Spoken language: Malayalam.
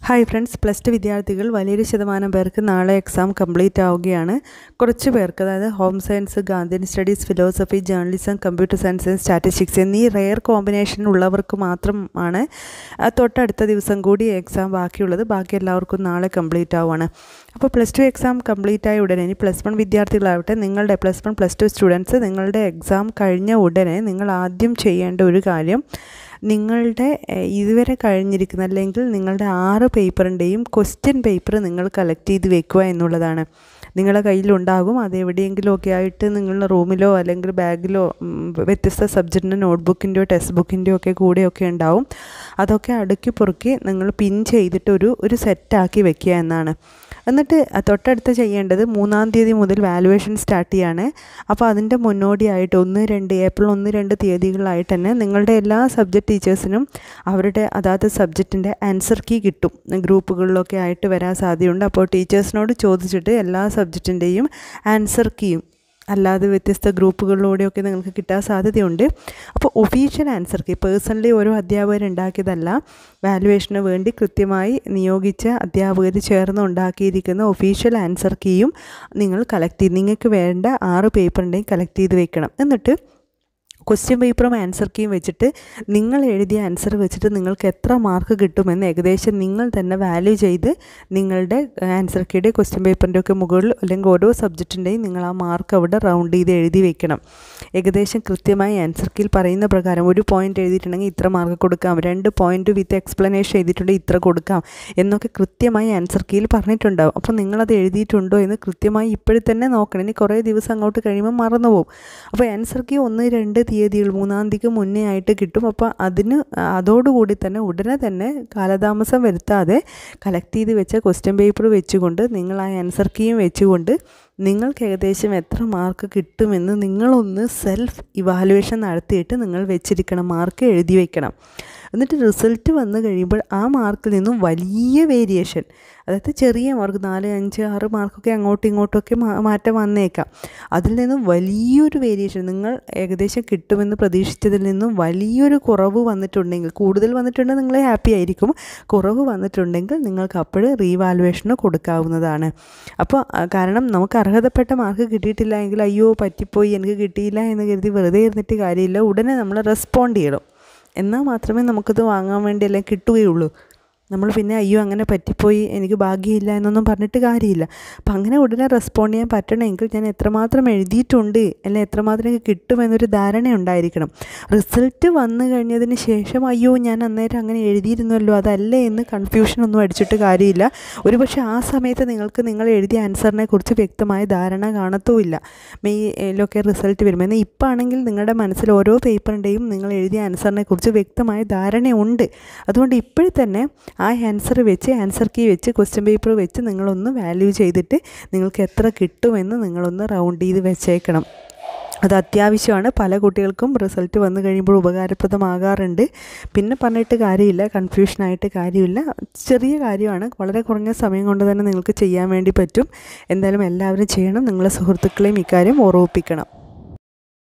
ഹായ് ഫ്രണ്ട്സ് പ്ലസ് ടു വിദ്യാർത്ഥികൾ വലിയൊരു ശതമാനം പേർക്ക് നാളെ എക്സാം കംപ്ലീറ്റ് ആവുകയാണ് കുറച്ച് പേർക്ക് അതായത് home science Gandhian studies philosophy journalism computer science statistics എന്നീ റെയർ കോമ്പിനേഷൻ ഉള്ളവർക്ക് മാത്രമാണ് ആ, തൊട്ടടുത്ത ദിവസം കൂടി എക്സാം ബാക്കിയുള്ളത് ബാക്കി എല്ലാവർക്കും നാളെ കംപ്ലീറ്റ് ആവുകയാണ് അപ്പോൾ പ്ലസ് ടു എക്സാം കംപ്ലീറ്റ് ആയ ഉടനെ ഇനി പ്ലസ് വൺ വിദ്യാർത്ഥികളാവട്ടെ നിങ്ങളുടെ plus one plus two students നിങ്ങളുടെ എക്സാം കഴിഞ്ഞ ഉടനെ നിങ്ങൾ ആദ്യം ചെയ്യേണ്ട ഒരു കാര്യം നിങ്ങളുടെ എഹ്, ഇതുവരെ കഴിഞ്ഞിരിക്കുന്ന അല്ലെങ്കിൽ നിങ്ങളുടെ ആറ് പേപ്പറിൻ്റെയും ക്വസ്റ്റ്യൻ പേപ്പർ നിങ്ങൾ കളക്ട് ചെയ്ത് വെക്കുക എന്നുള്ളതാണ് നിങ്ങളുടെ കയ്യിലുണ്ടാകും അത് എവിടെയെങ്കിലുമൊക്കെ ആയിട്ട് നിങ്ങളുടെ റൂമിലോ അല്ലെങ്കിൽ ബാഗിലോ ഉം, വ്യത്യസ്ത സബ്ജക്റ്റിൻ്റെ നോട്ട്ബുക്കിൻ്റെയോ ടെക്സ്റ്റ് ബുക്കിൻ്റെയോ ഒക്കെ കൂടെയൊക്കെ ഉണ്ടാവും അതൊക്കെ അടുക്കി പൊറുക്കി നിങ്ങൾ പിൻ ചെയ്തിട്ട് ഒരു ഒരു സെറ്റാക്കി വെക്കുക എന്നാണ് എന്നിട്ട് തൊട്ടടുത്ത് ചെയ്യേണ്ടത് മൂന്നാം തീയതി മുതൽ വാലുവേഷൻ സ്റ്റാർട്ട് ചെയ്യാണ് അപ്പോൾ അതിൻ്റെ മുന്നോടിയായിട്ട് ഒന്ന് രണ്ട് ഏപ്രിൽ ഒന്ന് രണ്ട് തീയതികളായിട്ട് തന്നെ നിങ്ങളുടെ എല്ലാ സബ്ജക്റ്റ് ടീച്ചേഴ്സിനും അവരുടെ അതാത് സബ്ജക്റ്റിൻ്റെ ആൻസർ കീ കിട്ടും ഗ്രൂപ്പുകളിലൊക്കെ ആയിട്ട് വരാൻ സാധ്യതയുണ്ട് അപ്പോൾ ടീച്ചേഴ്സിനോട് ചോദിച്ചിട്ട് എല്ലാ സബ്ജക്റ്റിൻ്റെയും ആൻസർ കീയും അല്ലാതെ വ്യത്യസ്ത ഗ്രൂപ്പുകളിലൂടെയൊക്കെ നിങ്ങൾക്ക് കിട്ടാൻ സാധ്യതയുണ്ട് അപ്പോൾ ഒഫീഷ്യൽ ആൻസർ കീ പേഴ്സണലി ഓരോ അധ്യാപകർ ഉണ്ടാക്കിയതല്ല വാലുവേഷന് വേണ്ടി കൃത്യമായി നിയോഗിച്ച അധ്യാപകർ ചേർന്ന് ഉണ്ടാക്കിയിരിക്കുന്ന ഒഫീഷ്യൽ ആൻസർ കീയും നിങ്ങൾ കളക്ട് ചെയ്ത് നിങ്ങൾക്ക് വേണ്ട ആറ് പേപ്പറിൻ്റെയും കളക്ട് ചെയ്ത് വെക്കണം എന്നിട്ട് ക്വസ്റ്റ്യൻ പേപ്പറും ആൻസർ കീയും വെച്ചിട്ട് നിങ്ങൾ എഴുതിയ ആൻസർ വെച്ചിട്ട് നിങ്ങൾക്ക് എത്ര മാർക്ക് കിട്ടുമെന്ന് ഏകദേശം നിങ്ങൾ തന്നെ വാല്യൂ ചെയ്ത് നിങ്ങളുടെ ആൻസർ കീയുടെ ക്വസ്റ്റ്യൻ പേപ്പറിൻ്റെ ഒക്കെ മുകളിൽ അല്ലെങ്കിൽ ഓരോ സബ്ജക്റ്റിൻ്റെയും നിങ്ങൾ ആ മാർക്ക് അവിടെ റൗണ്ട് ചെയ്ത് എഴുതി വെക്കണം ഏകദേശം കൃത്യമായി ആൻസർ കീയിൽ പറയുന്ന പ്രകാരം ഒരു പോയിൻ്റ് എഴുതിയിട്ടുണ്ടെങ്കിൽ ഇത്ര മാർക്ക് കൊടുക്കാം രണ്ട് പോയിൻ്റ് വിത്ത് എക്സ്പ്ലനേഷൻ എഴുതിയിട്ടുണ്ടെങ്കിൽ ഇത്ര കൊടുക്കാം എന്നൊക്കെ കൃത്യമായി ആൻസർ കീയിൽ പറഞ്ഞിട്ടുണ്ടാവും അപ്പോൾ നിങ്ങളത് എഴുതിയിട്ടുണ്ടോ എന്ന് കൃത്യമായി ഇപ്പോഴും തന്നെ നോക്കണം ഇനി കുറേ ദിവസം അങ്ങോട്ട് കഴിയുമ്പോൾ മറന്നു പോകും അപ്പോൾ ആൻസർ കീ ഒന്ന് രണ്ട് തീയതികൾ മൂന്നാം തീയതിക്ക് മുന്നേ ആയിട്ട് കിട്ടും അപ്പോൾ അതിന് അതോടുകൂടി തന്നെ ഉടനെ തന്നെ കാലതാമസം വരുത്താതെ കളക്ട് ചെയ്ത് വെച്ച ക്വസ്റ്റ്യൻ പേപ്പർ വെച്ചുകൊണ്ട് നിങ്ങൾ ആ ആൻസർ കീയും വെച്ചുകൊണ്ട് നിങ്ങൾക്ക് ഏകദേശം എത്ര മാർക്ക് കിട്ടുമെന്ന് നിങ്ങളൊന്ന് സെൽഫ് ഇവാലുവേഷൻ നടത്തിയിട്ട് നിങ്ങൾ വെച്ചിരിക്കണം മാർക്ക് എഴുതി വയ്ക്കണം എന്നിട്ട് റിസൾട്ട് വന്നു കഴിയുമ്പോൾ ആ മാർക്കിൽ നിന്നും വലിയ വേരിയേഷൻ അതായത് ചെറിയ മാർക്ക് നാല് അഞ്ച് ആറ് മാർക്കൊക്കെ അങ്ങോട്ടും ഇങ്ങോട്ടൊക്കെ മാ- മാറ്റം വന്നേക്കാം അതിൽ നിന്നും വലിയൊരു വേരിയേഷൻ നിങ്ങൾ ഏകദേശം കിട്ടുമെന്ന് പ്രതീക്ഷിച്ചതിൽ നിന്നും വലിയൊരു കുറവ് വന്നിട്ടുണ്ടെങ്കിൽ കൂടുതൽ വന്നിട്ടുണ്ടെങ്കിൽ നിങ്ങൾ ഹാപ്പി ആയിരിക്കും കുറവ് വന്നിട്ടുണ്ടെങ്കിൽ നിങ്ങൾക്ക് അപ്പോൾ റീവാലുവേഷന് കൊടുക്കാവുന്നതാണ് അപ്പോൾ ആ, കാരണം നമുക്ക് അർഹതപ്പെട്ട മാർക്ക് കിട്ടിയിട്ടില്ല എങ്കിൽ അയ്യോ പറ്റിപ്പോയി എനിക്ക് കിട്ടിയില്ല എന്ന് കരുതി വെറുതെ ഇരുന്നിട്ട് കാര്യമില്ല ഉടനെ നമ്മൾ റെസ്പോണ്ട് ചെയ്യണം എന്നാൽ മാത്രമേ നമുക്കത് വാങ്ങാൻ വേണ്ടി എല്ലാം കിട്ടുകയുള്ളൂ നമ്മൾ പിന്നെ അയ്യോ അങ്ങനെ പറ്റിപ്പോയി എനിക്ക് ഭാഗ്യമില്ല എന്നൊന്നും പറഞ്ഞിട്ട് കാര്യമില്ല അപ്പം അങ്ങനെ ഉടനെ റെസ്പോണ്ട് ചെയ്യാൻ പറ്റണമെങ്കിൽ ഞാൻ എത്രമാത്രം എഴുതിയിട്ടുണ്ട് അല്ലെങ്കിൽ എത്രമാത്രം എനിക്ക് കിട്ടുമെന്നൊരു ധാരണ ഉണ്ടായിരിക്കണം റിസൾട്ട് വന്നു കഴിഞ്ഞതിന് ശേഷം അയ്യോ ഞാൻ അന്നേരം അങ്ങനെ എഴുതിയിരുന്നല്ലോ അതല്ലേ എന്ന് കൺഫ്യൂഷൻ ഒന്നും അടിച്ചിട്ട് കാര്യമില്ല ഒരുപക്ഷെ ആ സമയത്ത് നിങ്ങൾക്ക് നിങ്ങൾ എഴുതിയ ആൻസറിനെ കുറിച്ച് വ്യക്തമായ ധാരണ കാണത്തുമില്ല മെയ്യിലൊക്കെ റിസൾട്ട് വരുമ്പോൾ എന്നാൽ ഇപ്പം ആണെങ്കിൽ നിങ്ങളുടെ മനസ്സിൽ ഓരോ പേപ്പറിൻ്റെയും നിങ്ങൾ എഴുതിയ ആൻസറിനെ കുറിച്ച് വ്യക്തമായ ധാരണയുണ്ട് അതുകൊണ്ട് ഇപ്പോഴും തന്നെ ആ ആൻസർ വെച്ച് ആൻസർ കീ വെച്ച് ക്വസ്റ്റ്യൻ പേപ്പർ വെച്ച് നിങ്ങളൊന്ന് വാല്യൂ ചെയ്തിട്ട് നിങ്ങൾക്ക് എത്ര കിട്ടുമെന്ന് നിങ്ങളൊന്ന് റൗണ്ട് ചെയ്ത് വെച്ചേക്കണം അത് അത്യാവശ്യമാണ് പല കുട്ടികൾക്കും റിസൾട്ട് വന്നു കഴിയുമ്പോൾ ഉപകാരപ്രദമാകാറുണ്ട് പിന്നെ പറഞ്ഞിട്ട് കാര്യമില്ല കൺഫ്യൂഷനായിട്ട് കാര്യമില്ല ചെറിയ കാര്യമാണ് വളരെ കുറഞ്ഞ സമയം കൊണ്ട് തന്നെ നിങ്ങൾക്ക് ചെയ്യാൻ വേണ്ടി പറ്റും എന്തായാലും എല്ലാവരും ചെയ്യണം നിങ്ങളെ സുഹൃത്തുക്കളെയും ഇക്കാര്യം ഓർമ്മിപ്പിക്കണം